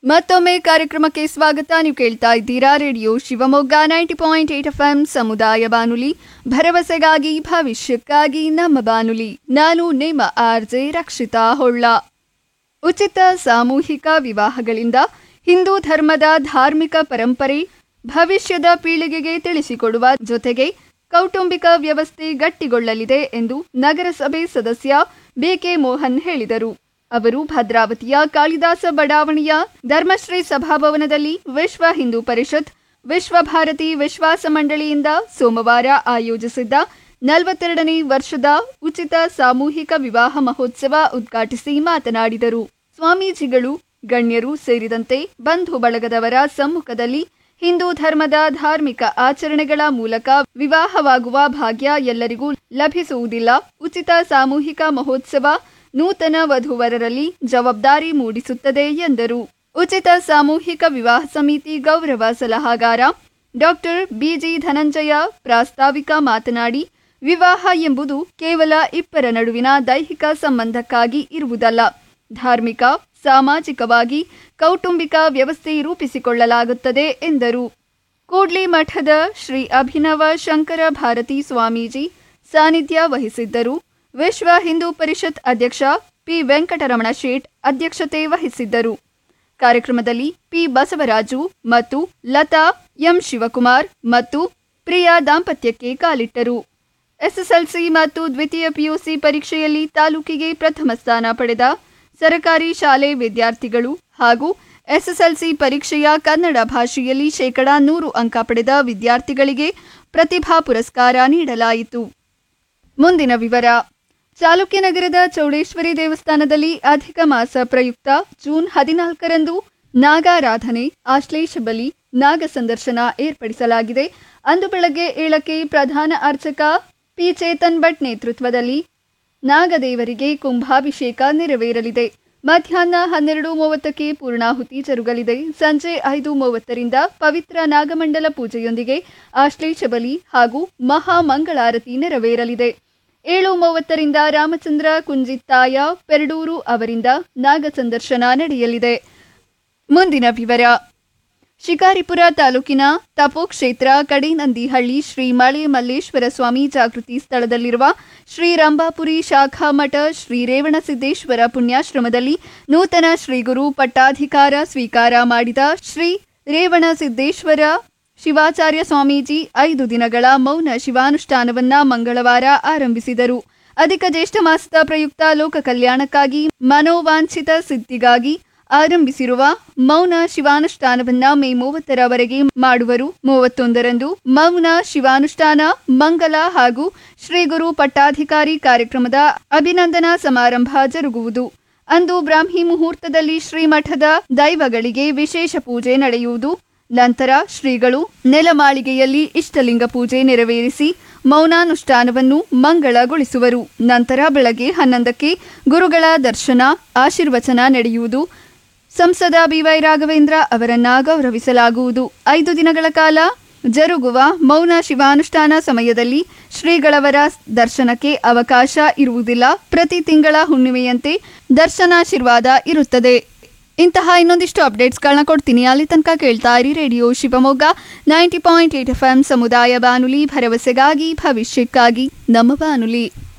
ಮತ್ತೊಮ್ಮೆ ಕಾರ್ಯಕ್ರಮಕ್ಕೆ ಸ್ವಾಗತ ನೀವು ಕೇಳ್ತಾ ಇದ್ದೀರಾ radio Shivamogga ninety point eight F M ಸಮುದಾಯ ಬಾನುಲಿ ಭರವಸೆಗಾಗಿ ಭವಿಷ್ಯಕ್ಕಾಗಿ ನಮ್ಮ ಬಾನುಲಿ ನಾನು ನಿಮ್ಮ ಆರ್ ಜೆ ರಕ್ಷಿತಾ ಹೊಳ್ಳ ಉಚಿತ ಸಾಮೂಹಿಕ ವಿವಾಹಗಳಿಂದ ಹಿಂದೂ ಧರ್ಮದ ಧಾರ್ಮಿಕ ಪರಂಪರೆ ಭವಿಷ್ಯದ ಪೀಳಿಗೆಗೆ ತಿಳಿಸಿಕೊಡುವ ಜೊತೆಗೆ ಕೌಟುಂಬಿಕ ವ್ಯವಸ್ಥೆ ಗಟ್ಟಿಗೊಳ್ಳಲಿದೆ ಎಂದು ನಗರಸಭೆ ಸದಸ್ಯ ಬಿಕೆ ಮೋಹನ್ ಹೇಳಿದರು ಅವರು ಭದ್ರಾವತಿಯ ಕಾಳಿದಾಸ ಬಡಾವಣೆಯ ಧರ್ಮಶ್ರೀ ಸಭಾಭವನದಲ್ಲಿ ವಿಶ್ವ ಹಿಂದೂ ಪರಿಷತ್ ವಿಶ್ವ ಭಾರತಿ ವಿಶ್ವಾಸ ಮಂಡಳಿಯಿಂದ ಸೋಮವಾರ ಆಯೋಜಿಸಿದ್ದ ನಲವತ್ತೆರಡನೇ ವರ್ಷದ ಉಚಿತ ಸಾಮೂಹಿಕ ವಿವಾಹ ಮಹೋತ್ಸವ ಉದ್ಘಾಟಿಸಿ ಮಾತನಾಡಿದರು ಸ್ವಾಮೀಜಿಗಳು ಗಣ್ಯರು ಸೇರಿದಂತೆ ಬಂಧು ಬಳಗದವರ ಸಮ್ಮುಖದಲ್ಲಿ ಹಿಂದೂ ಧರ್ಮದ ಧಾರ್ಮಿಕ ಆಚರಣೆಗಳ ಮೂಲಕ ವಿವಾಹವಾಗುವ ಭಾಗ್ಯ ಎಲ್ಲರಿಗೂ ಲಭಿಸುವುದಿಲ್ಲ ಉಚಿತ ಸಾಮೂಹಿಕ ಮಹೋತ್ಸವ ನೂತನ ವಧುವರರಲ್ಲಿ ಜವಾಬ್ದಾರಿ ಮೂಡಿಸುತ್ತದೆ ಎಂದರು ಉಚಿತ ಸಾಮೂಹಿಕ ವಿವಾಹ ಸಮಿತಿ ಗೌರವ ಸಲಹಾಗಾರ ಡಾಕ್ಟರ್ ಬಿಜಿ ಧನಂಜಯ ಪ್ರಾಸ್ತಾವಿಕ ಮಾತನಾಡಿ ವಿವಾಹ ಎಂಬುದು ಕೇವಲ ಇಬ್ಬರ ನಡುವಿನ ದೈಹಿಕ ಸಂಬಂಧಕ್ಕಾಗಿ ಇರುವುದಲ್ಲ ಧಾರ್ಮಿಕ ಸಾಮಾಜಿಕವಾಗಿ ಕೌಟುಂಬಿಕ ವ್ಯವಸ್ಥೆ ರೂಪಿಸಿಕೊಳ್ಳಲಾಗುತ್ತದೆ ಎಂದರು ಕೂಡ್ಲಿ ಮಠದ ಶ್ರೀ ಅಭಿನವ ಶಂಕರ ಭಾರತಿ ಸ್ವಾಮೀಜಿ ಸಾನ್ನಿಧ್ಯ ವಹಿಸಿದ್ದರು ವಿಶ್ವ ಹಿಂದೂ ಪರಿಷತ್ ಅಧ್ಯಕ್ಷ ಪಿ ವೆಂಕಟರಮಣ ಶೇಟ್ ಅಧ್ಯಕ್ಷತೆ ವಹಿಸಿದ್ದರು ಕಾರ್ಯಕ್ರಮದಲ್ಲಿ ಪಿ ಬಸವರಾಜು ಮತ್ತು ಲತಾ ಎಂ ಶಿವಕುಮಾರ್ ಮತ್ತು ಪ್ರಿಯಾ ದಾಂಪತ್ಯಕ್ಕೆ ಕಾಲಿಟ್ಟರು ಎಸ್ಎಸ್ಎಲ್ಸಿ ಮತ್ತು ದ್ವಿತೀಯ ಪಿಯುಸಿ ಪರೀಕ್ಷೆಯಲ್ಲಿ ತಾಲೂಕಿಗೆ ಪ್ರಥಮ ಸ್ಥಾನ ಪಡೆದ ಸರಕಾರಿ ಶಾಲೆ ವಿದ್ಯಾರ್ಥಿಗಳು ಹಾಗೂ ಎಸ್ಎಸ್ಎಲ್ಸಿ ಪರೀಕ್ಷೆಯ ಕನ್ನಡ ಭಾಷೆಯಲ್ಲಿ ಶೇಕಡಾ ನೂರು ಅಂಕ ಪಡೆದ ವಿದ್ಯಾರ್ಥಿಗಳಿಗೆ ಪ್ರತಿಭಾ ಪುರಸ್ಕಾರ ನೀಡಲಾಯಿತು ಮುಂದಿನ ವಿವರ ಚಾಲುಕ್ಯನಗರದ ಚೌಡೇಶ್ವರಿ ದೇವಸ್ಥಾನದಲ್ಲಿ ಅಧಿಕ ಮಾಸ ಪ್ರಯುಕ್ತ ಜೂನ್ ಹದಿನಾಲ್ಕರಂದು ನಾಗಾರಾಧನೆ ಆಶ್ಲೇಷ ಬಲಿ ನಾಗ ಸಂದರ್ಶನ ಏರ್ಪಡಿಸಲಾಗಿದೆ ಅಂದು ಬೆಳಗ್ಗೆ ಏಳಕ್ಕೆ ಪ್ರಧಾನ ಅರ್ಚಕ ಪಿ ಚೇತನ್ ಭಟ್ ನೇತೃತ್ವದಲ್ಲಿ ನಾಗದೇವರಿಗೆ ಕುಂಭಾಭಿಷೇಕ ನೆರವೇರಲಿದೆ ಮಧ್ಯಾಹ್ನ ಹನ್ನೆರಡು ಮೂವತ್ತಕ್ಕೆ ಪೂರ್ಣಾಹುತಿ ಜರುಗಲಿದೆ ಸಂಜೆ ಐದು ಮೂವತ್ತರಿಂದ ಪವಿತ್ರ ನಾಗಮಂಡಲ ಪೂಜೆಯೊಂದಿಗೆ ಆಶ್ಲೇಷ ಬಲಿ ಹಾಗೂ ಮಹಾ ಮಂಗಳಾರತಿ ನೆರವೇರಲಿದೆ ಏಳು ಮೂವತ್ತರಿಂದ ರಾಮಚಂದ್ರ ಕುಂಜಿತ್ತಾಯ ಪೆರಡೂರು ಅವರಿಂದ ನಾಗ ಸಂದರ್ಶನ ನಡೆಯಲಿದೆ ಮುಂದಿನ ವಿವರ ಶಿಕಾರಿಪುರ ತಾಲೂಕಿನ ತಪೋಕ್ಷೇತ್ರ ಕಡೇನಂದಿಹಳ್ಳಿ ಶ್ರೀ ಮಳೆ ಮಲ್ಲೇಶ್ವರ ಸ್ವಾಮಿ ಜಾಗೃತಿ ಸ್ಥಳದಲ್ಲಿರುವ ಶ್ರೀ ರಂಭಾಪುರಿ ಶಾಖಾ ಮಠ ಶ್ರೀ ರೇವಣಸಿದ್ದೇಶ್ವರ ಪುಣ್ಯಾಶ್ರಮದಲ್ಲಿ ನೂತನ ಶ್ರೀಗುರು ಪಟ್ಟಾಧಿಕಾರ ಸ್ವೀಕಾರ ಮಾಡಿದ ಶ್ರೀ ರೇವಣಸಿದ್ದೇಶ್ವರ ಶಿವಾಚಾರ್ಯ ಸ್ವಾಮೀಜಿ ಐದು ದಿನಗಳ ಮೌನ ಶಿವಾನುಷ್ಠಾನವನ್ನ ಮಂಗಳವಾರ ಆರಂಭಿಸಿದರು ಅಧಿಕ ಜ್ಯೇಷ್ಠ ಮಾಸದ ಪ್ರಯುಕ್ತ ಲೋಕ ಕಲ್ಯಾಣಕ್ಕಾಗಿ ಮನೋವಾಂಛಿತ ಸಿದ್ಧಿಗಾಗಿ ಆರಂಭಿಸಿರುವ ಮೌನ ಶಿವಾನುಷ್ಠಾನವನ್ನ ಮೇ ಮೂವತ್ತರವರೆಗೆ ಮಾಡುವರು ಮೂವತ್ತೊಂದರಂದು ಮೌನ ಶಿವಾನುಷ್ಠಾನ ಮಂಗಲ ಹಾಗೂ ಶ್ರೀ ಗುರು ಪಟ್ಟಾಧಿಕಾರಿ ಕಾರ್ಯಕ್ರಮದ ಅಭಿನಂದನಾ ಸಮಾರಂಭ ಜರುಗುವುದು ಅಂದು ಬ್ರಾಹ್ಮಿ ಮುಹೂರ್ತದಲ್ಲಿ ಶ್ರೀಮಠದ ದೈವಗಳಿಗೆ ವಿಶೇಷ ಪೂಜೆ ನಡೆಯುವುದು ನಂತರ ಶ್ರೀಗಳು ನೆಲಮಾಳಿಗೆಯಲ್ಲಿ ಇಷ್ಟಲಿಂಗ ಪೂಜೆ ನೆರವೇರಿಸಿ ಮೌನಾನುಷ್ಠಾನವನ್ನು ಮಂಗಳಗೊಳಿಸುವರು ನಂತರ ಬೆಳಗ್ಗೆ ಹನ್ನೊಂದಕ್ಕೆ ಗುರುಗಳ ದರ್ಶನ ಆಶೀರ್ವಚನ ನಡೆಯುವುದು ಸಂಸದ ಬಿವೈ ರಾಘವೇಂದ್ರ ಅವರನ್ನ ಗೌರವಿಸಲಾಗುವುದು ಐದು ದಿನಗಳ ಕಾಲ ಜರುಗುವ ಮೌನ ಶಿವಾನುಷ್ಠಾನ ಸಮಯದಲ್ಲಿ ಶ್ರೀಗಳವರ ದರ್ಶನಕ್ಕೆ ಅವಕಾಶ ಇರುವುದಿಲ್ಲ ಪ್ರತಿ ತಿಂಗಳ ಹುಣ್ಣಿಮೆಯಂತೆ ದರ್ಶನಾಶೀರ್ವಾದ ಇರುತ್ತದೆ ಇಂತಹ ಇನ್ನೊಂದಿಷ್ಟು ಅಪ್ಡೇಟ್ಸ್ಗಳನ್ನ ಕೊಡ್ತೀನಿ ಅಲ್ಲಿ ತನಕ ಕೇಳ್ತಾ ಇರಿ radio Shivamogga ninety point eight F M ಸಮುದಾಯ ಬಾನುಲಿ ಭರವಸೆಗಾಗಿ ಭವಿಷ್ಯಕ್ಕಾಗಿ ನಮ್ಮ ಬಾನುಲಿ